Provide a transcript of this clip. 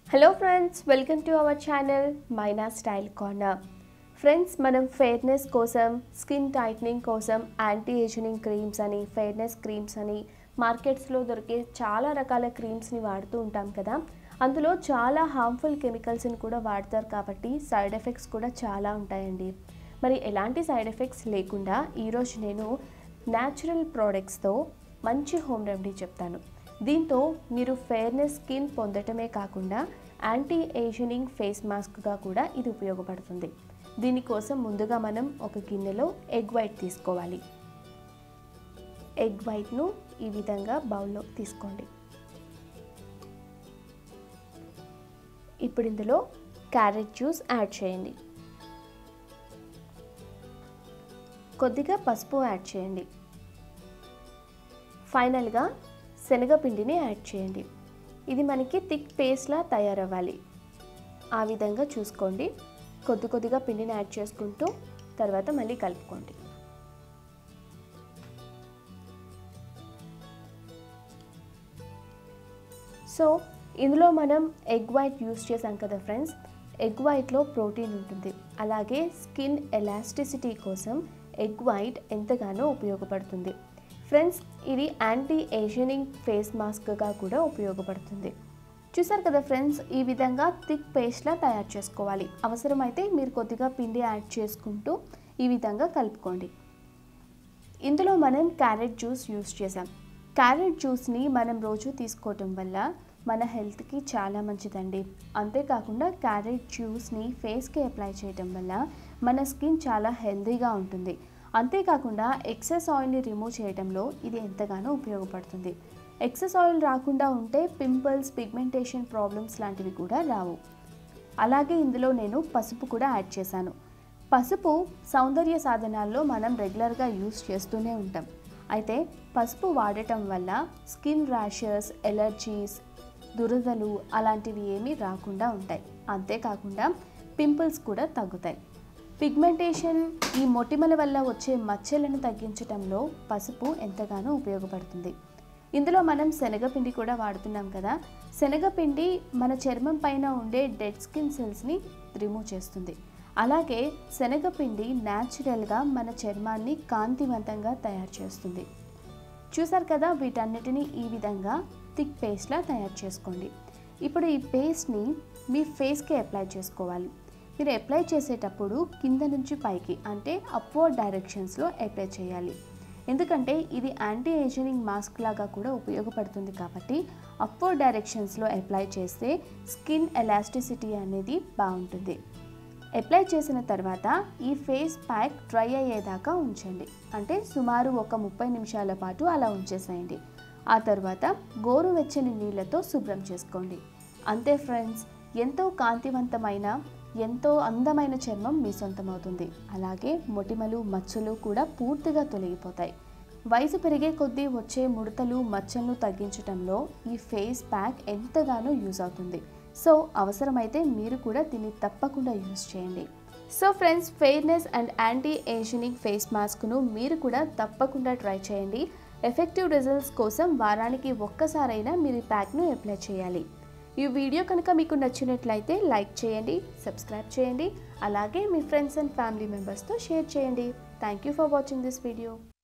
hello friends welcome to our channel Maina style corner friends మనం fairness కోసం skin tightening కోసం anti ageing creams అని fairness creams అని మార్కెట్స్లో దొరికే చాలా రకాల క్రీమ్స్ని వాడుతూ ఉంటాం కదా అందులో చాలా హార్మ్ఫుల్ కెమికల్స్ని కూడా వాడతారు కాబట్టి సైడ్ ఎఫెక్ట్స్ కూడా చాలా ఉంటాయండి మరి ఎలాంటి సైడ్ ఎఫెక్ట్స్ లేకుండా ఈరోజు నేను న్యాచురల్ ప్రోడక్ట్స్తో మంచి హోమ్ రెమెడీ చెప్తాను దీంతో మీరు ఫెయిర్నెస్ స్కిన్ పొందటమే కాకుండా యాంటీ ఏజినింగ్ ఫేస్ మాస్క్గా కూడా ఇది ఉపయోగపడుతుంది దీనికోసం ముందుగా మనం ఒక గిన్నెలో ఎగ్ వైట్ తీసుకోవాలి ఎగ్ వైట్ను ఈ విధంగా బౌల్లో తీసుకోండి ఇప్పుడు ఇందులో క్యారెట్ జ్యూస్ యాడ్ చేయండి కొద్దిగా పసుపు యాడ్ చేయండి ఫైనల్గా శనగపిండిని యాడ్ చేయండి ఇది మనకి థిక్ పేస్ట్లా తయారవ్వాలి ఆ విధంగా చూసుకోండి కొద్ది కొద్దిగా పిండిని యాడ్ చేసుకుంటూ తర్వాత మళ్ళీ కలుపుకోండి సో ఇందులో మనం ఎగ్ వైట్ యూస్ చేసాం కదా ఫ్రెండ్స్ ఎగ్ వైట్లో ప్రోటీన్ ఉంటుంది అలాగే స్కిన్ ఎలాస్టిసిటీ కోసం ఎగ్ వైట్ ఎంతగానో ఉపయోగపడుతుంది ఫ్రెండ్స్ ఇది యాంటీ ఏజినింగ్ ఫేస్ మాస్క్గా కూడా ఉపయోగపడుతుంది చూసారు కదా ఫ్రెండ్స్ ఈ విధంగా థిక్ పేస్ట్లా తయారు చేసుకోవాలి అవసరమైతే మీరు కొద్దిగా పిండి యాడ్ చేసుకుంటూ ఈ విధంగా కలుపుకోండి ఇందులో మనం క్యారెట్ జ్యూస్ యూస్ చేసాం క్యారెట్ జ్యూస్ని మనం రోజు తీసుకోవటం వల్ల మన హెల్త్కి చాలా మంచిదండి అంతేకాకుండా క్యారెట్ జ్యూస్ని ఫేస్కి అప్లై చేయటం వల్ల మన స్కిన్ చాలా హెల్తీగా ఉంటుంది అంతేకాకుండా ఎక్సెస్ ఆయిల్ని రిమూవ్ చేయడంలో ఇది ఎంతగానో ఉపయోగపడుతుంది ఎక్సెస్ ఆయిల్ రాకుండా ఉంటే పింపుల్స్ పిగ్మెంటేషన్ ప్రాబ్లమ్స్ లాంటివి కూడా రావు అలాగే ఇందులో నేను పసుపు కూడా యాడ్ చేశాను పసుపు సౌందర్య సాధనాల్లో మనం రెగ్యులర్గా యూస్ చేస్తూనే ఉంటాం అయితే పసుపు వాడటం వల్ల స్కిన్ ర్యాషెస్ ఎలర్జీస్ దురదలు అలాంటివి ఏమీ రాకుండా ఉంటాయి అంతేకాకుండా పింపుల్స్ కూడా తగ్గుతాయి పిగ్మెంటేషన్ ఈ మొటిమల వల్ల వచ్చే మచ్చలను తగ్గించడంలో పసుపు ఎంతగానో ఉపయోగపడుతుంది ఇందులో మనం శనగపిండి కూడా వాడుతున్నాం కదా శనగపిండి మన చర్మం పైన ఉండే డెడ్ స్కిన్ సెల్స్ని రిమూవ్ చేస్తుంది అలాగే శనగపిండి న్యాచురల్గా మన చర్మాన్ని కాంతివంతంగా తయారు చేస్తుంది చూసారు కదా వీటన్నిటిని ఈ విధంగా థిక్ పేస్ట్లా తయారు చేసుకోండి ఇప్పుడు ఈ పేస్ట్ని మీ ఫేస్కి అప్లై చేసుకోవాలి మీరు అప్లై చేసేటప్పుడు కింద నుంచి పైకి అంటే అప్వర్డ్ డైరెక్షన్స్లో అప్లై చేయాలి ఎందుకంటే ఇది యాంటీ ఏజింగ్ మాస్క్ లాగా కూడా ఉపయోగపడుతుంది కాబట్టి అప్వర్డ్ డైరెక్షన్స్లో అప్లై చేస్తే స్కిన్ ఎలాస్టిసిటీ అనేది బాగుంటుంది అప్లై చేసిన తర్వాత ఈ ఫేస్ ప్యాక్ డ్రై అయ్యేదాకా ఉంచండి అంటే సుమారు ఒక ముప్పై నిమిషాల పాటు అలా ఉంచేసేయండి ఆ తర్వాత గోరువెచ్చని నీళ్ళతో శుభ్రం చేసుకోండి అంతే ఫ్రెండ్స్ ఎంతో కాంతివంతమైన ఎంతో అందమైన చర్మం మీ సొంతమవుతుంది అలాగే మొటిమలు మచ్చలు కూడా పూర్తిగా తొలగిపోతాయి వయసు పెరిగే కొద్దీ వచ్చే ముడతలు మచ్చలను తగ్గించడంలో ఈ ఫేస్ ప్యాక్ ఎంతగానో యూజ్ అవుతుంది సో అవసరమైతే మీరు కూడా దీన్ని తప్పకుండా యూజ్ చేయండి so friends fairness and anti ageing face మాస్క్ను మీరు కూడా తప్పకుండా ట్రై చేయండి ఎఫెక్టివ్ రిజల్ట్స్ కోసం వారానికి ఒక్కసారైనా మీరు ఈ ప్యాక్ను అప్లై చేయాలి ఈ వీడియో కనుక మీకు నచ్చినట్లయితే లైక్ చేయండి సబ్స్క్రైబ్ చేయండి అలాగే మీ ఫ్రెండ్స్ అండ్ ఫ్యామిలీ మెంబర్స్తో షేర్ చేయండి thank you for watching this video